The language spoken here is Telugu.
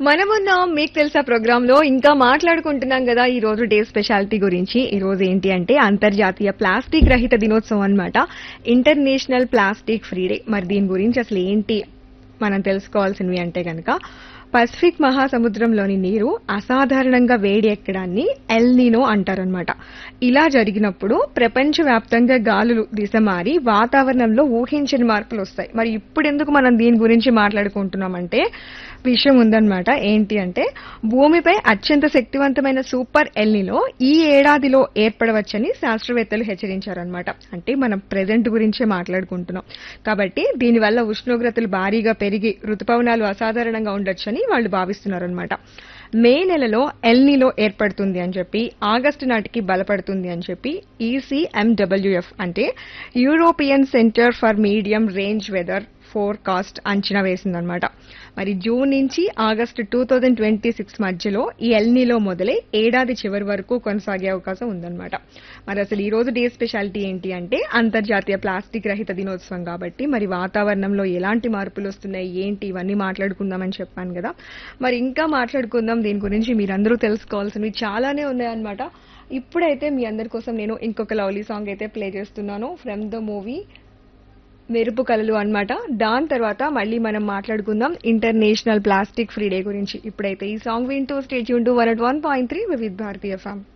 మనమున్నాం మీకు తెలుసా ప్రోగ్రామ్ లో ఇంకా మాట్లాడుకుంటున్నాం కదా ఈ రోజు డే స్పెషాలిటీ గురించి ఈ రోజు ఏంటి అంటే అంతర్జాతీయ ప్లాస్టిక్ రహిత దినోత్సవం అన్నమాట ఇంటర్నేషనల్ ప్లాస్టిక్ ఫ్రీ డే మరి దీని గురించి అసలు ఏంటి మనం తెలుసుకోవాల్సినవి అంటే కనుక పసిఫిక్ మహాసముద్రంలోని నీరు అసాధారణంగా వేడి ఎక్కడాన్ని ఎల్ నీనో అంటారనమాట ఇలా జరిగినప్పుడు ప్రపంచవ్యాప్తంగా గాలులు దిశ మారి వాతావరణంలో ఊహించని మార్పులు వస్తాయి మరి ఇప్పుడు ఎందుకు మనం దీని గురించి మాట్లాడుకుంటున్నామంటే విషయం ఉందన్నమాట ఏంటి అంటే భూమిపై అత్యంత శక్తివంతమైన సూపర్ ఎల్నిలో ఈ ఏడాదిలో ఏర్పడవచ్చని శాస్త్రవేత్తలు హెచ్చరించారనమాట అంటే మనం ప్రెజెంట్ గురించే మాట్లాడుకుంటున్నాం కాబట్టి దీనివల్ల ఉష్ణోగ్రతలు భారీగా పెరిగి ఋతుపవనాలు అసాధారణంగా ఉండొచ్చని వాళ్ళు భావిస్తున్నారనమాట మే నెలలో ఎల్నిలో ఏర్పడుతుంది అని చెప్పి ఆగస్టు నాటికి బలపడుతుంది అని చెప్పి ఈసీఎండబ్ల్యూఎఫ్ అంటే European centre for medium range weather forecast అంచనా వేసిందనమాట మరి జూన్ నుంచి August two thousand twenty six మధ్యలో ఈ ఎల్నీలో మొదలై ఏడాది చివరి వరకు కొనసాగే అవకాశం ఉందన్నమాట మరి అసలు ఈ రోజు డే స్పెషాలిటీ ఏంటి అంటే అంతర్జాతీయ ప్లాస్టిక్ రహిత దినోత్సవం కాబట్టి మరి వాతావరణంలో ఎలాంటి మార్పులు వస్తున్నాయి ఏంటి ఇవన్నీ మాట్లాడుకుందామని చెప్పాను కదా మరి ఇంకా మాట్లాడుకుందాం దీని గురించి మీరందరూ తెలుసుకోవాల్సినవి చాలానే ఉన్నాయన్నమాట ఇప్పుడైతే మీ అందరి కోసం నేను ఇంకొక లవ్లీ సాంగ్ అయితే ప్లే చేస్తున్నాను from the movie Merupu Kalalu అన్నమాట దాని తర్వాత మళ్ళీ మనం మాట్లాడుకుందాం ఇంటర్నేషనల్ ప్లాస్టిక్ ఫ్రీ డే గురించి ఇప్పుడైతే ఈ సాంగ్ వింటూ స్టేట్ యూన్ two one at one point three with భారతీయ ఫామ్